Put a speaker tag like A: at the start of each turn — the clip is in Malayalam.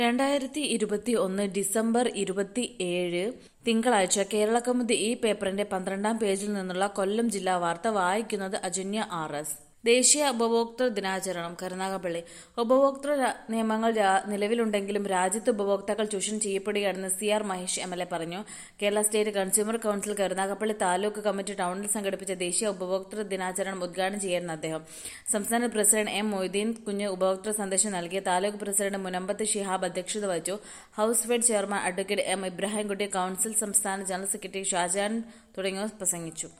A: രണ്ടായിരത്തി ഇരുപത്തി ഒന്ന് ഡിസംബർ ഇരുപത്തി ഏഴ് തിങ്കളാഴ്ച കേരളകൗമുദി ഈ പേപ്പറിന്റെ പന്ത്രണ്ടാം പേജിൽ നിന്നുള്ള കൊല്ലം ജില്ലാ വാർത്ത വായിക്കുന്നത് അജന്യ ആർ എസ് ദേശീയ ഉപഭോക്തൃ ദിനാചരണം കരുനാഗപ്പള്ളി ഉപഭോക്തൃ രാ- നിയമങ്ങൾ രാ- നിലവിലുണ്ടെങ്കിലും രാജ്യത്ത് ഉപഭോക്താക്കൾ ചൂഷണം ചെയ്യപ്പെടുകയാണെന്ന് C R Mahesh M L A പറഞ്ഞു Kerala state consumer council Karunagappally taluk committee ടൗണിൽ സംഘടിപ്പിച്ച ദേശീയ ഉപഭോക്തൃ ദിനാചരണം ഉദ്ഘാടനം ചെയ്യായിരുന്നു അദ്ദേഹം സംസ്ഥാന പ്രസിഡന്റ് എം മൊയ്തീൻ കുഞ്ഞ് ഉപഭോക്തൃ സന്ദേശം നൽകി താലൂക്ക് പ്രസിഡന്റ് മുനമ്പത്ത് ഷിഹാബ് അധ്യക്ഷത വഹിച്ചു house fed chairman advocate M Ibrahimkutty council സംസ്ഥാന ജനറൽ സെക്രട്ടറി ഷാജാൻ തുടങ്ങിയവർ പ്രസംഗിച്ചു